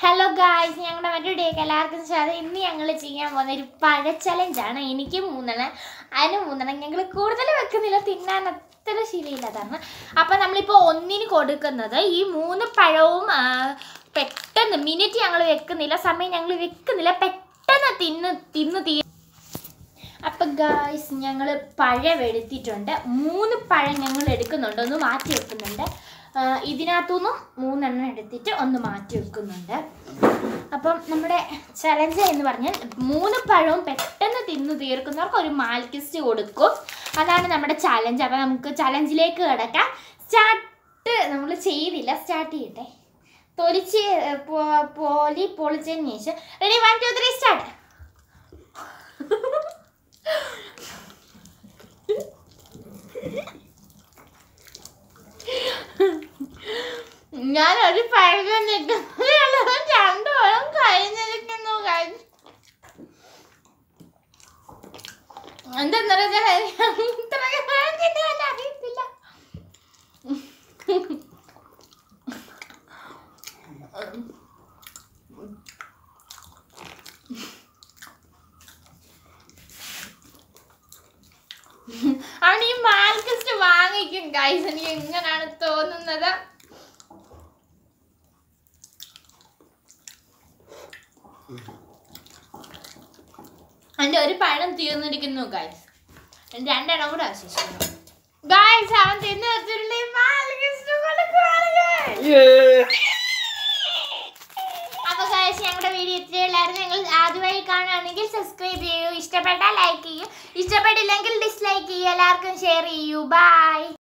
Hello guys ഞങ്ങളുടെ മറ്റൊരു ഡേക്ക് എല്ലാവർക്കും സ്വാഗതം ഇന്ന് ഞങ്ങൾ ചെയ്യാൻ പോകുന്ന ഒരു പഴ ചലഞ്ചാണ് എനിക്ക് മൂന്നെണ്ണം അതിന് മൂന്നെണ്ണം ഞങ്ങൾ കൂടുതൽ വെക്കുന്നില്ല തിന്നാൻ അത്ര ശീലമില്ലാതാണ് അപ്പം നമ്മളിപ്പോൾ ഒന്നിന് കൊടുക്കുന്നത് ഈ മൂന്ന് പഴവും ആ, പെട്ടെന്ന് മിനിറ്റ് ഞങ്ങൾ വെക്കുന്നില്ല സമയം ഞങ്ങൾ വെക്കുന്നില്ല പെട്ടെന്ന് തിന്ന് തിന്ന് തീ അപ്പം ഗായ്സ് ഞങ്ങൾ പഴം എടുത്തിട്ടുണ്ട് മൂന്ന് പഴം ഞങ്ങൾ എടുക്കുന്നുണ്ട് ഒന്ന് മാറ്റി വെക്കുന്നുണ്ട് ആ, ഇതിനകത്തുനിന്നും മൂന്നെണ്ണം എടുത്തിട്ട് ഒന്ന് മാറ്റി വെക്കുന്നുണ്ട് അപ്പം നമ്മുടെ ചലഞ്ച് എന്ന് പറഞ്ഞാൽ മൂന്ന് പഴവും പെട്ടെന്ന് തിന്നു തീർക്കുന്നവർക്ക് ഒരു മാൽക്കിസ്റ്റ് കൊടുക്കും അതാണ് നമ്മുടെ ചലഞ്ച് അപ്പം നമുക്ക് ചലഞ്ചിലേക്ക് കിടക്കാം സ്റ്റാർട്ട് നമ്മൾ ചെയ്തില്ല സ്റ്റാർട്ട് ചെയ്യട്ടെ തൊലിച്ച് ഏ, പോ- പോലി പൊളിച്ചതിന് ശേഷം ready one two three start ഞാൻ ഒരു പഴകം നിൽക്കുന്നത് രണ്ടു പഴം കഴിഞ്ഞിരിക്കുന്നു കഴിഞ്ഞു എന്തെന്നറിയാ ഇത്ര കഴിഞ്ഞിട്ട് അറിയത്തില്ല അവൻ ഈ മാൽക്കിസ്റ്റ് വാങ്ങിക്കും ഗൈസ് എനിക്ക് എങ്ങനെയാണ് തോന്നുന്നത് അതിന്റെ ഒരു പഴം തീർന്നിരിക്കുന്നു ഗൈസ് രണ്ടെണ്ണം കൂടെ അവശേഷിക്കുന്നു ഗൈസ് അവൻ തിന്നു വെച്ചിട്ടുണ്ട് ഈ മാൽക്കിസ്റ്റ് കൊടുക്കുവാണ് guys. അപ്പൊ ഗൈസ് ഞങ്ങളുടെ വീഡിയോ ഇത്രയുള്ളായിരുന്നു നിങ്ങൾ ആദ്യമായി കാണുകയാണെങ്കിൽ സബ്സ്ക്രൈബ് ചെയ്യൂ ഇഷ്ടപ്പെട്ടാൽ ലൈക്ക് ചെയ്യൂ ഇഷ്ടപ്പെട്ടില്ലെങ്കിൽ ഡിസ്ലൈക്ക് ചെയ്യൂ എല്ലാവർക്കും ഷെയർ ചെയ്യൂ ബൈ